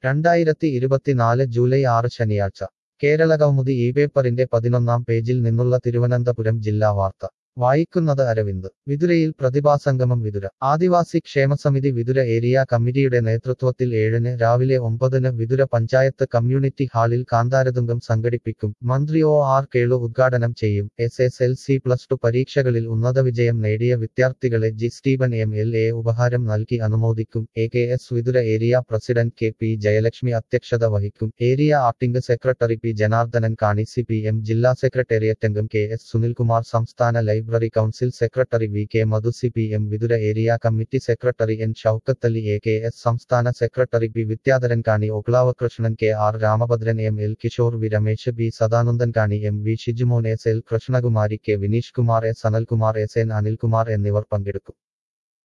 രണ്ടായിരത്തി ഇരുപത്തിനാല് ജൂലൈ ആറ് ശനിയാഴ്ച കേരളകൗമുദി ഈ പേപ്പറിന്റെ പതിനൊന്നാം പേജിൽ നിന്നുള്ള തിരുവനന്തപുരം ജില്ലാ വാർത്ത വായിക്കുന്നത് അരവിന്ദ് വിതുരയിൽ പ്രതിഭാസംഗമം വിതുര ആദിവാസി ക്ഷേമസമിതി വിതുര ഏരിയ കമ്മിറ്റിയുടെ നേതൃത്വത്തിൽ ഏഴിന് രാവിലെ ഒമ്പതിന് വിതുര പഞ്ചായത്ത് കമ്മ്യൂണിറ്റി ഹാളിൽ കാന്താരതുംഗം സംഘടിപ്പിക്കും മന്ത്രി ഒ ആർ കേളു ഉദ്ഘാടനം ചെയ്യും S S L C plus two പരീക്ഷകളിൽ ഉന്നത വിജയം നേടിയ വിദ്യാർത്ഥികളെ G Steven M L A ഉപഹാരം നൽകി അനുമോദിക്കും A K S Vithura area president K P Jayalakshmi അധ്യക്ഷത വഹിക്കും area acting secretary P Janardhanan Kani C P M ജില്ലാ സെക്രട്ടേറിയറ്റ് അംഗം കെ എസ് സുനിൽകുമാർ സംസ്ഥാന library council secretary V K Madhu C P M Vithura area committee secretary N Shoukathali A K S സംസ്ഥാന secretary P Vidyadharan Kani Oklavakrishnan K R Ramabhadran M L Kishore V Ramesh B Sadanandan Kani M V Shijumon S L Krishnakumari K Vineesh Kumar S Analkumar S N Anilkumar എന്നിവർ പങ്കെടുക്കും